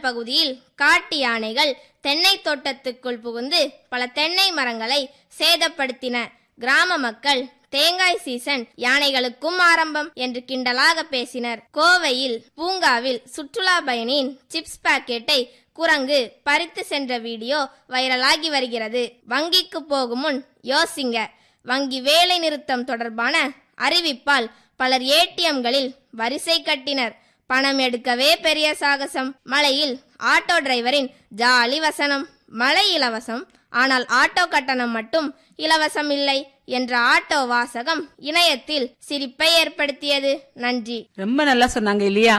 பகுதியில் காட்டு யானைகள் தென்னை தோட்டத்துக்குள் புகுந்து பல தென்னை மரங்களை சேதப்படுத்தின கிராம மக்கள் தேங்காய் சீசன் யானைகளுக்கும் ஆரம்பம் என்று கிண்டலாக பேசினர் கோவையில் பூங்காவில் சுற்றுலா பயணியின் சிப்ஸ் பாக்கெட்டை குரங்கு பறித்து சென்ற வீடியோ வைரலாகி வருகிறது வங்கிக்கு போகும் முன் யோசிங்க வங்கி வேலை நிறுத்தம் தொடர்பான அறிவிப்பால் பலர் ஏடிஎம்களில் வரிசை கட்டினர் பணம் எடுக்கவே பெரிய சாகசம் மழையில் ஆட்டோ டிரைவரின் ஜாலி வசனம் மழை இலவசம் ஆனால் ஆட்டோ கட்டணம் மட்டும் இலவசம் இல்லை என்ற ஆட்டோ வாசகம் இணையத்தில் சிரிப்பை ஏற்படுத்தியது நன்றி ரொம்ப நல்லா சொன்னாங்க இல்லையா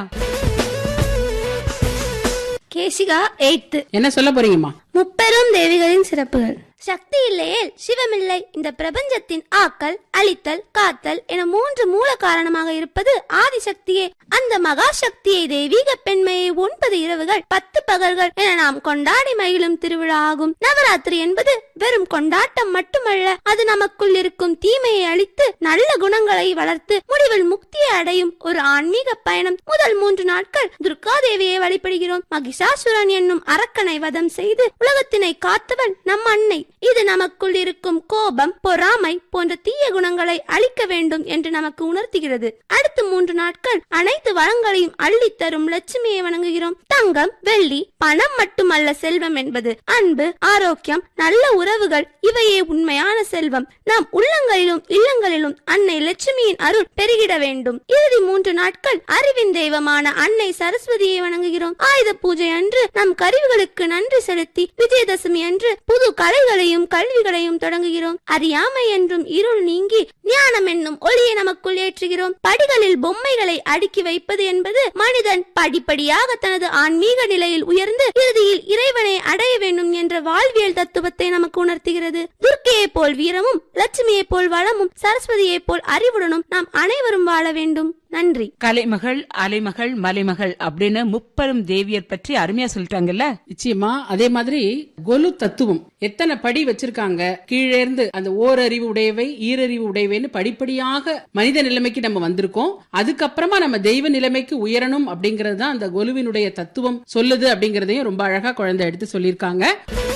கேசிகா எயித்து என்ன சொல்ல போறீங்கம்மா முப்பெரும் தேவிகளின் சிறப்புகள் சக்தி இல்லையேல் சிவமில்லை இந்த பிரபஞ்சத்தின் ஆக்கல் அழித்தல் காத்தல் என மூன்று மூல காரணமாக இருப்பது ஆதிசக்தியே அந்த மகா சக்தியை தெய்வீக பெண்மையை ஒன்பது இரவுகள் பத்து பகல்கள் என நாம் கொண்டாடி மகிழும் திருவிழா ஆகும் நவராத்திரி என்பது வெறும் கொண்டாட்டம் மட்டுமல்ல அது நமக்குள் இருக்கும் தீமையை அழித்து நல்ல குணங்களை வளர்த்து முடிவில் முக்தியை அடையும் ஒரு ஆன்மீக பயணம் முதல் மூன்று நாட்கள் துர்கா தேவியை வழிபடுகிறோம் மகிஷாசுரன் என்னும் அரக்கனை வதம் செய்து உலகத்தினை காத்தவள் நம் அன்னை இது நமக்குள் இருக்கும் கோபம் பொறாமை போன்ற தீய குணங்களை அழிக்க வேண்டும் என்று நமக்கு உணர்த்துகிறது அடுத்த மூன்று நாட்கள் அனைத்து வளங்களையும் அள்ளித் தரும் லட்சுமியை வணங்குகிறோம் தங்கம் வெள்ளி பணம் மட்டுமல்ல செல்வம் என்பது அன்பு ஆரோக்கியம் நல்ல உறவுகள் இவையே உண்மையான செல்வம் நாம் உள்ளங்களிலும் இல்லங்களிலும் அன்னை லட்சுமியின் அருள் பெருகிட வேண்டும் இறுதி மூன்று நாட்கள் அறிவின் தெய்வமான அன்னை சரஸ்வதியை வணங்குகிறோம் ஆயுத பூஜை அன்று நம் கருவிகளுக்கு நன்றி செலுத்தி விஜயதசமி அன்று புது கலைகளையும் கல்விகளையும் தொடங்குகிறோம் அறியாமை என்றும் இருள் நீங்கி ஞானம் என்னும் ஒளியை நமக்குள் ஏற்றுகிறோம் படிகளில் பொம்மைகளை அடுக்கி வைப்பது என்பது மனிதன் படிப்படியாக தனது ஆன்மீக நிலையில் உயர்ந்து இறுதியில் இறைவனை அடைய வேண்டும் என்ற வாழ்வியல் தத்துவத்தை நமக்கு உணர்த்துகிறது துர்க்கையை போல் வீரமும் லட்சுமியை போல் வளமும் சரஸ்வதியை போல் அறிவுடனும் நாம் அனைவரும் வாழ வேண்டும் நன்றி கலைமகள் அலைமகள் மலைமகள் அப்படின்னு முப்பெரும் தேவியர் பற்றி அருமையா சொல்லிட்டாங்கல்ல நிச்சயமா அதே மாதிரி கொலு தத்துவம் எத்தனை படி வச்சிருக்காங்க கீழே இருந்து அந்த ஓரறிவு உடையவை ஈரறிவு உடையவைன்னு படிப்படியாக மனித நிலைமைக்கு நம்ம வந்திருக்கோம் அதுக்கப்புறமா நம்ம தெய்வ நிலைமைக்கு உயரணும் அப்படிங்கறது தான் அந்த கொலுவினுடைய தத்துவம் சொல்லுது அப்படிங்கறதையும் ரொம்ப அழகா குழந்தை எடுத்து சொல்லியிருக்காங்க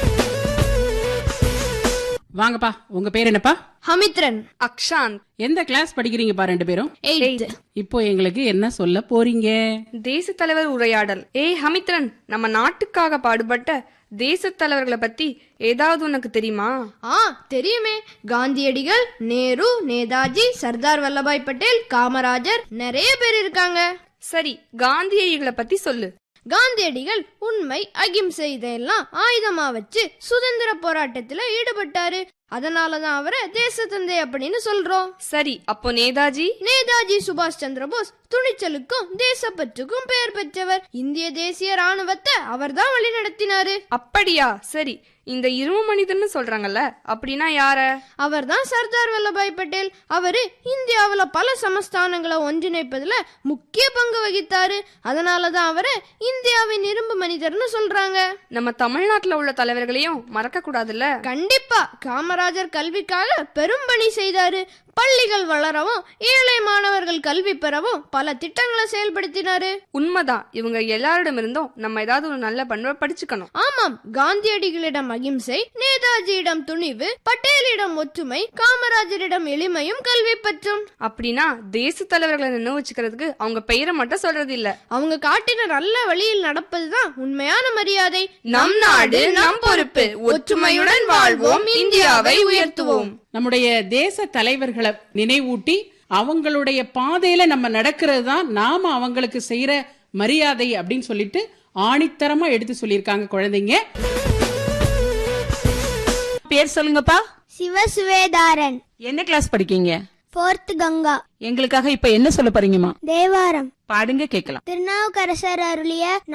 வாங்கப்பா உங்க பேர் என்னப்பா ஹமித்ரன் அக்ஷாந்த் எந்த கிளாஸ் படிக்கிறீங்கப்பா ரெண்டு பேரும் எயிட் இப்போ எங்களுக்கு என்ன சொல்ல போறீங்க தேச தலைவர் உரையாடல் ஏய் ஹமித்ரன் நம்ம நாட்டுக்காக பாடுபட்ட தேச தலைவர்களை பத்தி ஏதாவது உனக்கு தெரியுமா ஆ தெரியுமே காந்தியடிகள் நேரு நேதாஜி சர்தார் வல்லபாய் பட்டேல் காமராஜர் நிறைய பேர் இருக்காங்க சரி காந்தியடிகளை பத்தி சொல்லு காந்தியடிகள் உண்மை அகிம்சை இதெல்லாம் ஆயுதமா வச்சு சுதந்திர போராட்டத்துல ஈடுபட்டாரு அதனாலதான் அவரை தேசத்தந்தை அப்படின்னு சொல்றோம் சரி அப்போ நேதாஜி நேதாஜி சுபாஷ் சந்திர போஸ் துணிச்சலுக்கும் தேசப்பற்றுக்கும் பெயர் பெற்றவர் இந்திய தேசிய ராணுவத்தை அவர்தான் வழிநடத்தினாரு அப்படியா சரி இந்த இரும மனிதன்னு சொல்றாங்கல்ல அப்படின்னா யார அவர்தான் சர்தார் வல்லபாய் பட்டேல் அவரு இந்தியாவுல பல சமஸ்தானங்களை ஒன்றிணைப்பதுல முக்கிய பங்கு வகித்தாரு அதனாலதான் அவரை இந்தியாவின் இரும்பு மனிதர்னு சொல்றாங்க நம்ம தமிழ்நாட்டுல உள்ள தலைவர்களையும் மறக்க கூடாதுல்ல கண்டிப்பா காமராஜர் கல்விக்காக பெரும் பணி செய்தாரு பள்ளிகள் வளரவும் ஏழை மாணவர்கள் கல்வி பெறவும் பல திட்டங்களை செயல்படுத்தினாரு உண்மைதான் இவங்க எல்லாரிடமிருந்தும் நம்ம ஏதாவது ஒரு நல்ல பண்பை படிச்சுக்கணும் ஆமாம் காந்தியடிகளிடம் அகிம்சை நேதாஜியிடம் துணிவு பட்டேலிடம் ஒற்றுமை காமராஜரிடம் எளிமையும் கல்வி பற்றும் அப்படின்னா தேச தலைவர்களை நினைவு வச்சுக்கிறதுக்கு அவங்க பெயரை மட்டும் சொல்றது இல்ல அவங்க காட்டின நல்ல வழியில் நடப்பதுதான் உண்மையான மரியாதை நம் நாடு நம் பொறுப்பு ஒற்றுமையுடன் வாழ்வோம் இந்தியாவை உயர்த்துவோம் நம்முடைய தேச தலைவர்களை நினைவூட்டி அவங்களுடைய பாதையில நம்ம நடக்கிறது தான் நாம அவங்களுக்கு செய்யற மரியாதை அப்படின்னு சொல்லிட்டு ஆணித்தரமா எடுத்து சொல்லியிருக்காங்க குழந்தைங்க பேர் சொல்லுங்கப்பா சிவசுவேதாரன் என்ன கிளாஸ் படிக்கீங்க போர்த் கங்கா எங்களுக்காக இப்ப என்ன சொல்ல போறீங்கம்மா தேவாரம் பாடுங்க கேக்கலாம் திருநாவுக்கரசர் அருளிய